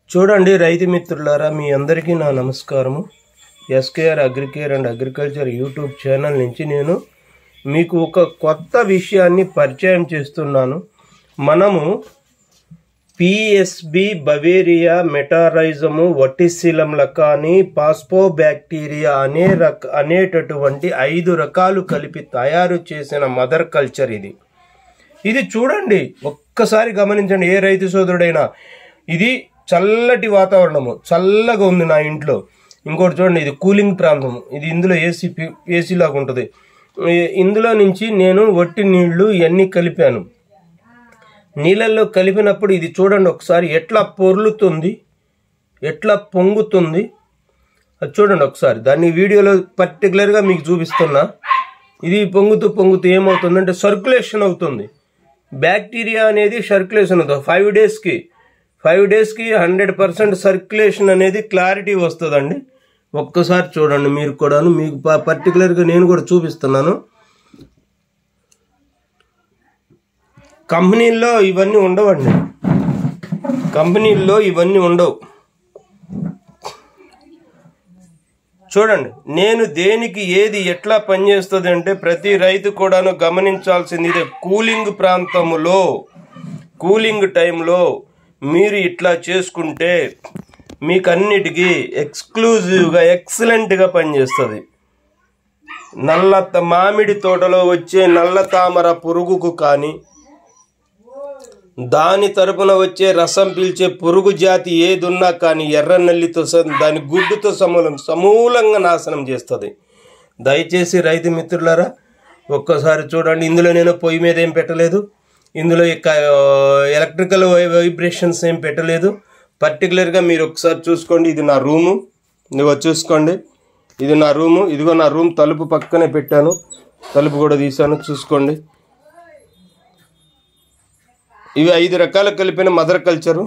చూడండి రైతు మిత్రులారా మీ అందరికీ నా నమస్కారము SKR agricare and agriculture YouTube channel నుంచి నేను మీకు ఒక కొత్త విషయాన్ని పరిచయం చేస్తున్నాను మనము PSB Beauveria Metarhizium Verticillium lecanii phospho bacteria అనే రక అనేటటువంటి ఐదు రకాలు కలిపి తయారు చేసిన మదర్ కల్చర్ ఇది ఇది చూడండి ఒక్కసారి గమనించండి ఏ రైతు సోదరుడైనా ఇది చల్లటి వాతావరణము చల్లగా ఉంది నా ఇంట్లో ఇంకోటి చూడండి ఇది కూలింగ్ ప్రాంతం ఇది ఇందులో ఏసీ ఏసీ లాగా ఉంటుంది ఈ- ఇందులో నుంచి నేను వట్టి నీళ్లు ఇవన్నీ కలిపాను నీళ్ళల్లో కలిపినప్పుడు ఇది చూడండి ఒకసారి ఎట్లా పొర్లుతుంది ఎట్లా పొంగుతుంది అది చూడండి ఒకసారి దాన్ని వీడియోలో పర్టికులర్గా మీకు చూపిస్తున్నా ఇది పొంగుతూ పొంగుతూ ఏమవుతుందంటే సర్క్యులేషన్ అవుతుంది బ్యాక్టీరియా అనేది సర్క్యులేషన్ అవుతుంది ఫైవ్ డేస్కి ఫైవ్ డేస్కి హండ్రెడ్ పర్సెంట్ సర్క్యులేషన్ అనేది క్లారిటీ వస్తుందండి ఒక్కసారి చూడండి మీరు కూడాను మీకు ప- పర్టికులర్గా నేను కూడా చూపిస్తున్నాను కంపెనీల్లో ఇవన్నీ ఉండవండి కంపెనీల్లో ఇవన్నీ ఉండవు చూడండి నేను దేనికి ఏది ఎట్లా పనిచేస్తుంది అంటే ప్రతి రైతు కూడాను గమనించాల్సింది ఇదే కూలింగ్ ప్రాంతములో కూలింగ్ టైంలో మీరు ఇట్లా చేసుకుంటే మీకు అన్నిటికీ ఎక్స్క్లూజివ్గా ఎక్సలెంట్గా పనిచేస్తుంది నల్ల త- మామిడి తోటలో వచ్చే నల్ల తామర పురుగుకు కానీ దాని తరపున వచ్చే రసం పీల్చే పురుగు జాతి ఏదున్నా కానీ ఎర్ర నల్లితో స- దాని గుడ్డుతో సమూలం సమూలంగా నాశనం చేస్తుంది దయచేసి రైతు మిత్రులారా ఒక్కసారి చూడండి ఇందులో నేను పొయ్యి మీద ఏం పెట్టలేదు ఇందులో ఇక, ఆ, ఎలక్ట్రికల్ వై- వైబ్రేషన్స్ ఏం పెట్టలేదు పర్టికులర్గా మీరు ఒకసారి చూసుకోండి ఇది నా రూము ఇదిగో చూసుకోండి ఇది నా రూము ఇదిగో నా రూమ్ తలుపు పక్కనే పెట్టాను తలుపు కూడా తీశాను చూసుకోండి ఇవి ఐదు రకాలు కలిపిన మదర్ కల్చరు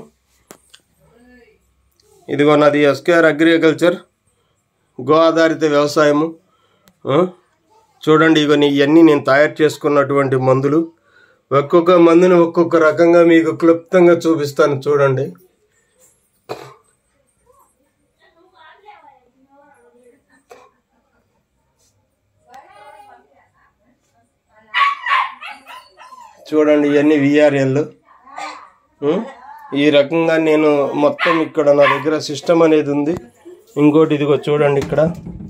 ఇదిగో నాది ఎస్కేఆర్ అగ్రికల్చర్ గో ఆధారిత వ్యవసాయము ఆ? చూడండి ఇగో ఇవన్నీ నేను తయారు చేసుకున్నటువంటి మందులు ఒక్కొక్క మందుని ఒక్కొక్క రకంగా మీకు క్లుప్తంగా చూపిస్తాను చూడండి చూడండి ఇవన్నీ విఆర్ఎల్ ఈ రకంగా నేను మొత్తం ఇక్కడ నా దగ్గర సిస్టమ్ అనేది ఉంది ఇంకోటి ఇదిగో చూడండి ఇక్కడ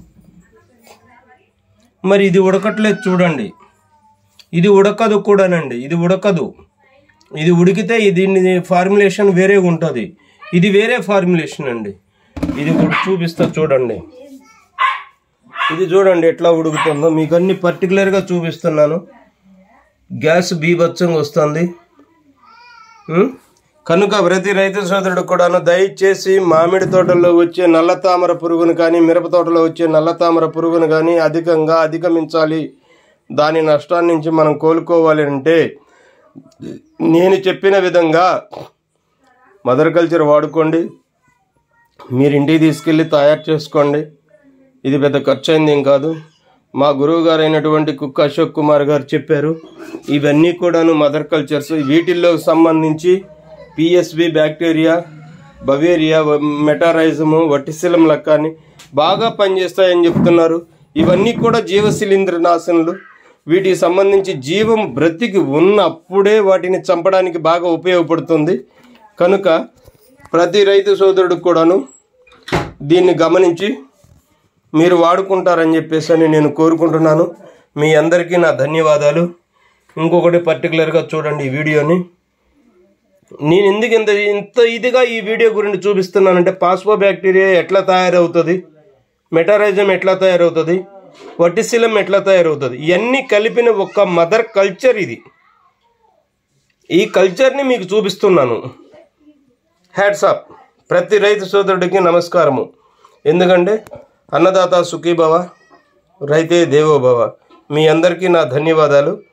మరి ఇది ఉడకట్లేదు చూడండి ఇది ఉడకదు కూడానండి ఇది ఉడకదు ఇది ఉడికితే ఇది దీని ఫార్ములేషన్ వేరే ఉంటుంది ఇది వేరే ఫార్ములేషన్ అండి ఇది కూడా చూపిస్తా చూడండి ఇది చూడండి ఎట్లా ఉడుకుతుందో మీకు అన్ని పర్టికులర్గా చూపిస్తున్నాను గ్యాస్ బీభత్సంగా వస్తుంది ఉం? కనుక ప్రతి రైతు సోదరుడు కూడాను దయచేసి మామిడి తోటల్లో వచ్చే నల్ల తామర పురుగును కానీ మిరప తోటలో వచ్చే నల్ల తామర పురుగును కానీ అధికంగా అధిగమించాలి దాని నష్టాన్ని నుంచి మనం కోలుకోవాలి అంటే నేను చెప్పిన విధంగా మదర్ కల్చర్ వాడుకోండి మీరు ఇంటికి తీసుకెళ్ళి తయారు చేసుకోండి ఇది పెద్ద ఖర్చు అయింది ఏం కాదు మా గురువు గారు అయినటువంటి కుక్క అశోక్ కుమార్ గారు చెప్పారు ఇవన్నీ కూడాను మదర్ కల్చర్స్ వీటిల్లో సంబంధించి PSB bacteria Beauveria Metarhizium Verticillium lecanii బాగా పనిచేస్తాయని చెప్తున్నారు ఇవన్నీ కూడా జీవశిలీంద్ర నాశనలు వీటికి సంబంధించి జీవం బ్రతికి ఉన్నప్పుడే వాటిని చంపడానికి బాగా ఉపయోగపడుతుంది కనుక ప్రతి రైతు సోదరుడు కూడాను దీన్ని గమనించి మీరు వాడుకుంటారని చెప్పేసి అని నేను కోరుకుంటున్నాను మీ అందరికీ నా ధన్యవాదాలు ఇంకొకటి పర్టికులర్గా చూడండి ఈ వీడియోని నేను ఎందుకు ఇంత ఇంత ఇదిగా ఈ వీడియో గురించి చూపిస్తున్నానంటే పాస్పో బ్యాక్టీరియా ఎట్లా తయారవుతుంది మెటారైజం ఎట్లా తయారవుతుంది వటిశిలం ఎట్లా తయారవుతుంది ఇవన్నీ కలిపిన ఒక మదర్ కల్చర్ ఇది ఈ కల్చర్ని మీకు చూపిస్తున్నాను హ్యాట్సాప్ ప్రతి రైతు సోదరుడికి నమస్కారము ఎందుకంటే అన్నదాత సుఖీభవ రైతే దేవోభవ మీ అందరికీ నా ధన్యవాదాలు